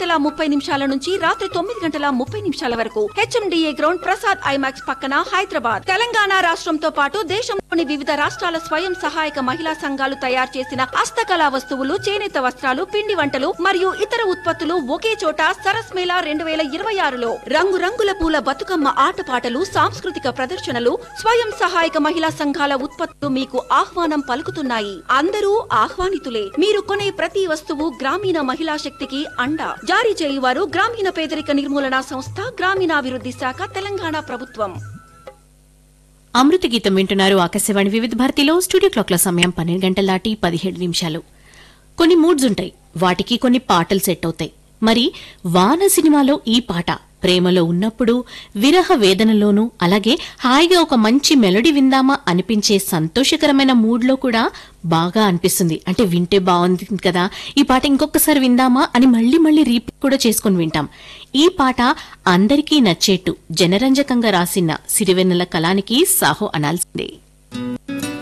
గంటల ముప్పై నిమిషాల నుంచి రాత్రి తొమ్మిది గంటల ముప్పై నిమిషాల వరకు హెచ్ఎండిఏ గ్రౌండ్ ప్రసాద్ ఐమాక్స్ పక్కన హైదరాబాద్ తెలంగాణ రాష్ట్రంతో పాటు దేశంలోని వివిధ రాష్ట్రాల స్వయం సహాయక మహిళా సంఘాలు తయారు చేసిన హస్తకళా వస్తువులు చేనేత వస్త్రాలు పిండి వంటలు మరియు ఇతర ఉత్పత్తులు ఒకే చోట సరస్ మేళా రెండు వేల ఇరవై ఆరులో రంగురంగుల పూల బతుకమ్మ ఆటపాటలు సాంస్కృతిక ప్రదర్శనలు స్వయం సహాయక మహిళా సంఘాల ఉత్పత్తులు మీకు ఆహ్వానం పలుకుతున్నాయి అందరూ ఆహ్వానితులే మీరు కొనే ప్రతి వస్తువు గ్రామీణ మహిళా శక్తికి అండ జారీ చేయువారు గ్రామీణ పేదరిక నిర్మూలన సంస్థ గ్రామీణాభివృద్ధి శాఖ తెలంగాణ ప్రభుత్వం అమృత గీతం వింటున్నారు ఆకాశవాణి వివిధ భారతిలో స్టూడియో క్లాక్ల సమయం పన్నెండు గంటల దాటి పదిహేడు నిమిషాలు కొన్ని మూడ్స్ ఉంటాయి వాటికి కొన్ని పాటలు సెట్ అవుతాయి మరి వాన సినిమాలో ఈ పాట ప్రేమలో ఉన్నప్పుడు విరహ వేదనలోనూ అలాగే హాయిగా ఒక మంచి మెలోడీ విందామా అనిపించే సంతోషకరమైన మూడ్లో కూడా బాగా అనిపిస్తుంది అంటే వింటే బాగుంది కదా ఈ పాట ఇంకొకసారి విందామా అని మళ్ళీ మళ్ళీ రీపీట్ కూడా చేసుకుని వింటాం ఈ పాట అందరికీ నచ్చేట్టు జనరంజకంగా రాసిన సిరివెన్నెల కళానికి సాహో అనాల్సిందే